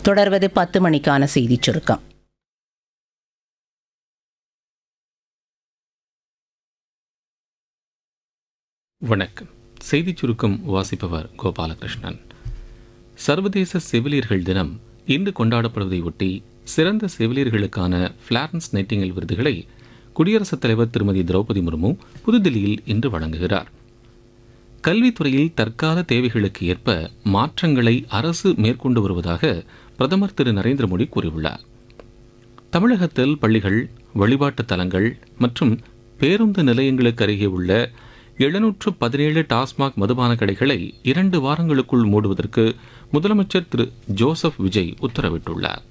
தொடர்வது பத்து மணிக்கான செய்திச் சுருக்கம் வணக்கம் செய்திச் சுருக்கம் வாசிப்பவர் கோபாலகிருஷ்ணன் சர்வதேச செவிலியர்கள் தினம் இன்று கொண்டாடப்படுவதை ஒட்டி சிறந்த செவிலியர்களுக்கான பிளாரன்ஸ் நைட்டிங்கல் விருதுகளை குடியரசுத் தலைவர் திருமதி திரௌபதி முர்மு புதுதில்லியில் இன்று வழங்குகிறார் கல்வித்துறையில் தற்கால தேவைகளுக்கு ஏற்ப மாற்றங்களை அரசு மேற்கொண்டு வருவதாக பிரதமர் திரு நரேந்திர மோடி கூறியுள்ளார் தமிழகத்தில் பள்ளிகள் வழிபாட்டுத் தலங்கள் மற்றும் பேருந்து நிலையங்களுக்கு அருகே உள்ள எழுநூற்று பதினேழு டாஸ்மாக் மதுபான கடைகளை இரண்டு வாரங்களுக்குள் மூடுவதற்கு முதலமைச்சர் திரு ஜோசப் விஜய் உத்தரவிட்டுள்ளார்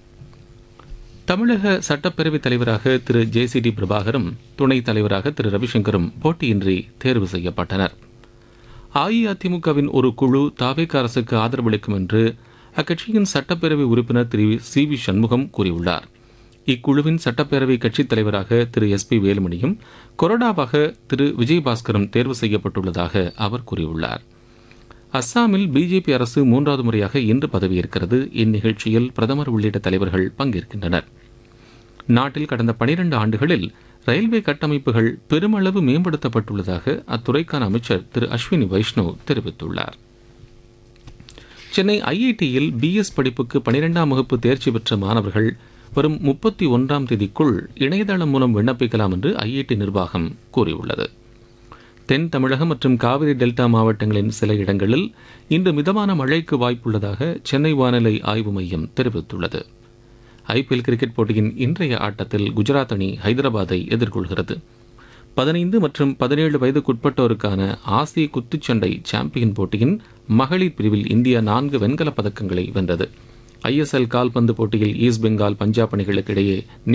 தமிழக சட்டப்பேரவைத் தலைவராக திரு ஜே சி டி பிரபாகரும் துணைத் தலைவராக திரு ரவிசங்கரும் போட்டியின்றி தேர்வு செய்யப்பட்டனர் அஇஅதிமுகவின் ஒரு குழு தாவேக அரசுக்கு ஆதரவளிக்கும் என்று அக்கட்சியின் சட்டப்பேரவை உறுப்பினர் திரு சி வி சண்முகம் கூறியுள்ளார் இக்குழுவின் சட்டப்பேரவை கட்சித் தலைவராக திரு எஸ் பி வேலுமணியும் கொறடாவாக திரு விஜயபாஸ்கரும் தேர்வு செய்யப்பட்டுள்ளதாக அவர் கூறியுள்ளார் அஸ்ஸாமில் பிஜேபி அரசு மூன்றாவது முறையாக இன்று பதவியேற்கிறது இந்நிகழ்ச்சியில் பிரதமர் உள்ளிட்ட தலைவர்கள் பங்கேற்கின்றனர் நாட்டில் கடந்த பனிரண்டு ஆண்டுகளில் ரயில்வே கட்டமைப்புகள் பெருமளவு மேம்படுத்தப்பட்டுள்ளதாக அத்துறைக்கான அமைச்சர் திரு அஸ்வினி வைஷ்ணவ் தெரிவித்துள்ளார் சென்னை ஐஐடியில் பிஎஸ் படிப்புக்கு பனிரெண்டாம் வகுப்பு தேர்ச்சி பெற்ற மாணவர்கள் வரும் முப்பத்தி ஒன்றாம் தேதிக்குள் இணையதளம் மூலம் விண்ணப்பிக்கலாம் என்று ஐஐடி நிர்வாகம் கூறியுள்ளது தென் தமிழகம் மற்றும் காவிரி டெல்டா மாவட்டங்களின் சில இடங்களில் இன்று மிதமான மழைக்கு வாய்ப்புள்ளதாக சென்னை வானிலை ஆய்வு மையம் தெரிவித்துள்ளது ஐபிஎல் கிரிக்கெட் போட்டியின் இன்றைய ஆட்டத்தில் குஜராத் அணி ஹைதராபாத்தை எதிர்கொள்கிறது பதினைந்து மற்றும் பதினேழு வயதுக்குட்பட்டோருக்கான ஆசிய குத்துச்சண்டை சாம்பியன் போட்டியின் மகளிர் பிரிவில் இந்தியா நான்கு வெண்கலப் பதக்கங்களை வென்றது ஐஎஸ்எல் கால்பந்து போட்டியில் ஈஸ்ட் பெங்கால் பஞ்சாப் அணிகளுக்கு இடையே